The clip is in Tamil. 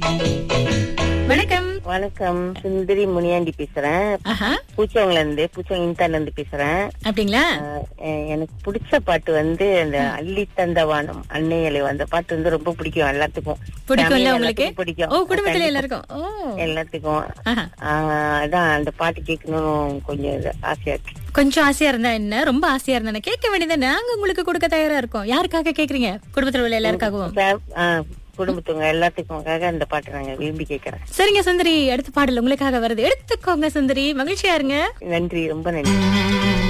வணக்கம் வணக்கம் சுந்தரி முனியாண்டி பேசுறேன் ஆஹா பூச்சவங்கல இருந்து பூச்சவங்க இன்தான்ல இருந்து பேசுறேன் அப்படிங்களா அஹ், எ- எனக்கு பிடிச்ச பாட்டு வந்து அந்த அள்ளி தந்த வானம் அன்னையலை அந்த பாட்டு வந்து ரொம்ப பிடிக்கும் எல்லாத்துக்கும் பிடிக்கும்ல family உங்களுக்கு எல்லாத்துக்கும் பிடிக்கும் ஓ குடும்பத்துல கண்டிப்பா. எல்லாருக்கும் ஓ எல்லாத்துக்கும் ஆஹா. ஆஹ், அதான் அந்த பாட்டு கேட்கணும் கொஞ்சம் இது ஆசையா இருக்கு கொஞ்சம் ஆசையா இருந்தா என்ன ரொம்ப ஆசையா இருந்தா என்ன? கேட்க வேண்டியது நாங்க உங்களுக்கு கொடுக்க தயாரா இருக்கோம் யாருக்காக கேக்குறீங்க குடும்பத்துல உள்ள எல்லாருக்காகவும் Fam- ஆஹ், குடும்பத்துவங்க எல்லாத்துக்கும் அந்த பாட்டு நாங்க விரும்பி கேட்கறேன் சரிங்க சுந்தரி அடுத்த பாடல் உங்களுக்காக வருது எடுத்துக்கோங்க சுந்தரி மகிழ்ச்சியா இருங்க நன்றி ரொம்ப நன்றி